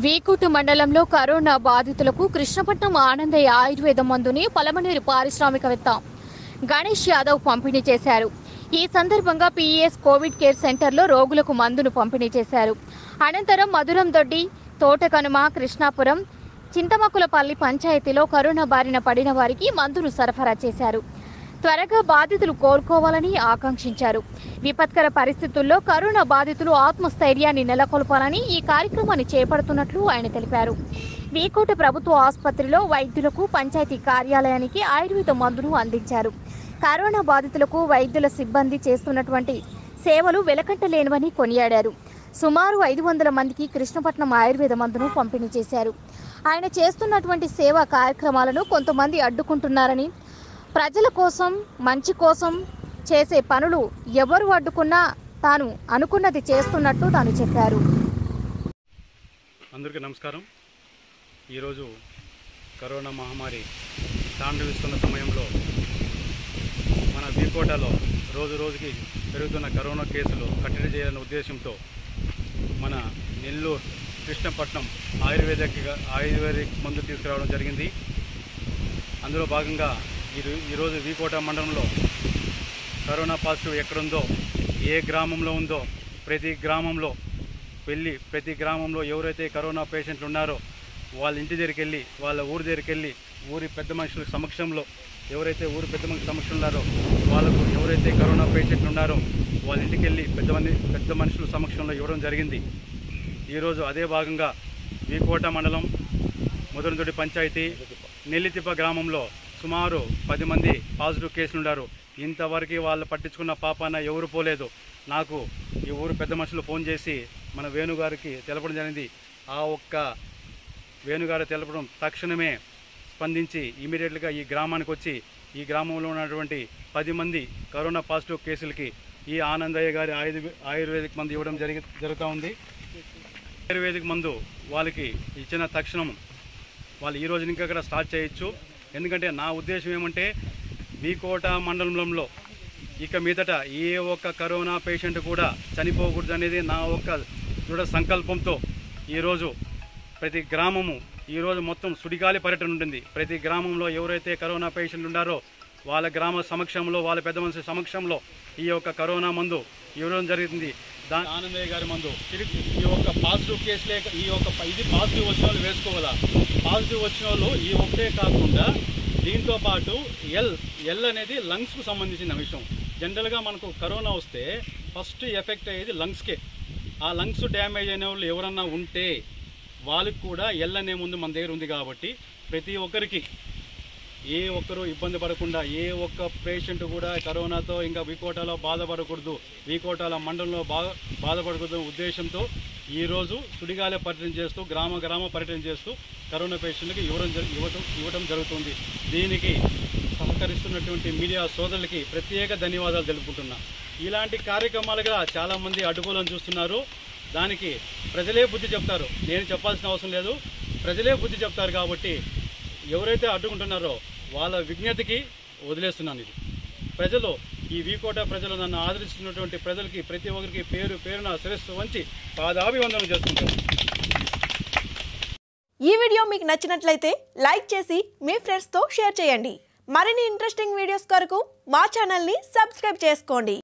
వీకుటు మండలంలో కరోనా బాధితులకు కృష్ణపట్నం ఆనందయ్య ఆయుర్వేద మందుని పలమనేరు పారిశ్రామికవేత్త గణేష్ యాదవ్ పంపిణీ చేశారు ఈ సందర్భంగా పీఈఎస్ కోవిడ్ కేర్ సెంటర్లో రోగులకు మందును పంపిణీ చేశారు అనంతరం మధురం దొడ్డి తోటకనుమ కృష్ణాపురం చింతమకులపల్లి పంచాయతీలో కరోనా బారిన పడిన వారికి మందును సరఫరా చేశారు త్వరగా బాధితులు కోలుకోవాలని ఆకాంక్షించారు విపత్కర పరిస్థితుల్లో కరోనా బాధితులు ఆత్మస్థైర్యాన్ని నెలకొల్పాలని ఈ కార్యక్రమాన్ని చేపడుతున్నట్లు ఆయన తెలిపారు వీకోట ప్రభుత్వ ఆసుపత్రిలో వైద్యులకు పంచాయతీ కార్యాలయానికి ఆయుర్వేద మందును అందించారు కరోనా బాధితులకు వైద్యుల సిబ్బంది చేస్తున్నటువంటి సేవలు వెలకట్టలేనివని కొనియాడారు సుమారు ఐదు వందల మందికి కృష్ణపట్నం ఆయుర్వేద మందును పంపిణీ చేశారు ఆయన చేస్తున్నటువంటి సేవా కార్యక్రమాలను కొంతమంది అడ్డుకుంటున్నారని ప్రజల కోసం మంచి కోసం చేసే పనులు ఎవరు అడ్డుకున్నా తాను అనుకున్నది చేస్తున్నట్టు తాను చెప్పారు అందరికీ నమస్కారం ఈరోజు కరోనా మహమ్మారి తాండవిస్తున్న సమయంలో మన వీకోటలో రోజు రోజుకి పెరుగుతున్న కరోనా కేసులు కట్టడి చేయాలనే ఉద్దేశంతో మన నెల్లూరు కృష్ణపట్నం ఆయుర్వేదిక్ ఆయుర్వేదిక్ మందు తీసుకురావడం జరిగింది అందులో భాగంగా ఈరో- ఈరోజు వీకోట మండలంలో కరోనా పాజిటివ్ ఎక్కడుందో ఏ గ్రామంలో ఉందో ప్రతి గ్రామంలో వెళ్ళి ప్రతి గ్రామంలో ఎవరైతే కరోనా పేషెంట్లు ఉన్నారో వాళ్ళ ఇంటి దగ్గరికి వెళ్ళి వాళ్ళ ఊరి దగ్గరికి వెళ్ళి ఊరి పెద్ద మనుషుల సమక్షంలో ఎవరైతే ఊరి పెద్ద మనుషుల సమక్షంలో ఉన్నారో వాళ్ళకు ఎవరైతే కరోనా పేషెంట్లు ఉన్నారో వాళ్ళ ఇంటికి వెళ్ళి పెద్ద మంది పెద్ద మనుషుల సమక్షంలో ఇవ్వడం జరిగింది ఈరోజు అదే భాగంగా వీకోట మండలం ముదరంతొడి పంచాయతీ నెల్లితిప్ప గ్రామంలో సుమారు పది మంది పాజిటివ్ కేసులు ఉన్నారు ఇంతవరకు వాళ్ళు పట్టించుకున్న పాపాన ఎవరు పోలేదు నాకు ఈ ఊరు పెద్ద మనుషులు ఫోన్ చేసి మన వేణుగారికి తెలపడం జరిగింది ఆ ఒక్క వేణుగారు తెలపడం తక్షణమే స్పందించి ఇమీడియట్గా ఈ గ్రామానికి వచ్చి ఈ గ్రామంలో ఉన్నటువంటి పది మంది కరోనా పాజిటివ్ కేసులకి ఈ ఆనందయ్య గారి ఆయుర్వే ఆయుర్వేదిక్ మందు ఇవ్వడం జరిగి జరుగుతూ ఉంది ఆయుర్వేదిక్ మందు వాళ్ళకి ఇచ్చిన తక్షణం వాళ్ళు ఈ రోజు ఇంకా ఇక్కడ స్టార్ట్ చేయొచ్చు ఎందుకంటే నా ఉద్దేశం ఏమంటే వీకోట మండలంలో ఇక మీదట ఏ ఒక్క కరోనా పేషెంట్ కూడా చనిపోకూడదు అనేది నా ఒక్క దృఢ సంకల్పంతో ఈరోజు ప్రతి గ్రామము ఈరోజు మొత్తం సుడిగాలి పర్యటన ఉంటుంది ప్రతి గ్రామంలో ఎవరైతే కరోనా పేషెంట్లు ఉన్నారో వాళ్ళ గ్రామ సమక్షంలో వాళ్ళ పెద్ద మనిషి సమక్షంలో ఈ యొక్క కరోనా మందు ఇవ్వడం జరుగుతుంది దా ఆనందయ్య గారి మందు తిరిగి ఈ యొక్క పాజిటివ్ కేసు లేక ఈ యొక్క ఇది పాజిటివ్ వచ్చిన వాళ్ళు వేసుకోవాలా పాజిటివ్ వచ్చిన వాళ్ళు ఈ ఒకటే కాకుండా దీంతో పాటు ఎల్ ఎల్ అనేది లంగ్స్కు సంబంధించిన విషయం జనరల్గా మనకు కరోనా వస్తే ఫస్ట్ ఎఫెక్ట్ అయ్యేది లంగ్స్కే ఆ లంగ్స్ డ్యామేజ్ అయిన వాళ్ళు ఎవరన్నా ఉంటే వాళ్ళకి కూడా ఎల్ అనే ముందు మన దగ్గర ఉంది కాబట్టి ప్రతి ఒక్కరికి ఏ ఒక్కరూ ఇబ్బంది పడకుండా ఏ ఒక్క పేషెంట్ కూడా కరోనాతో ఇంకా వీకోటాలో బాధపడకూడదు వీకోటాల మండలంలో బాగా బాధపడకూడదు ఉద్దేశంతో ఈరోజు సుడిగాలి పర్యటన చేస్తూ గ్రామ గ్రామ పర్యటన చేస్తూ కరోనా పేషెంట్కి ఇవ్వడం జరి- ఇవ్వటం ఇవ్వటం జరుగుతుంది దీనికి సహకరిస్తున్నటువంటి మీడియా సోదరులకి ప్రత్యేక ధన్యవాదాలు తెలుపుకుంటున్నా ఇలాంటి కార్యక్రమాలుగా చాలామంది అడ్డుకోవాలని చూస్తున్నారు దానికి ప్రజలే బుద్ధి చెప్తారు నేను చెప్పాల్సిన అవసరం లేదు ప్రజలే బుద్ధి చెప్తారు కాబట్టి ఎవరైతే అడ్డుకుంటున్నారో వాళ్ళ విజ్ఞతకి వదిలేస్తున్నాను ఇది ప్రజలు ఈ వీకోట ప్రజలు నన్ను ఆదరిస్తున్నటువంటి ప్రజలకి ప్రతి ఒక్కరికి పేరు పేరున శిరస్సు వంచి పాదాభివందనం చేసుకుంటాను ఈ వీడియో మీకు నచ్చినట్లయితే లైక్ చేసి మీ ఫ్రెండ్స్తో షేర్ చేయండి మరిన్ని ఇంట్రెస్టింగ్ వీడియోస్ కొరకు మా ఛానల్ని సబ్స్క్రైబ్ చేసుకోండి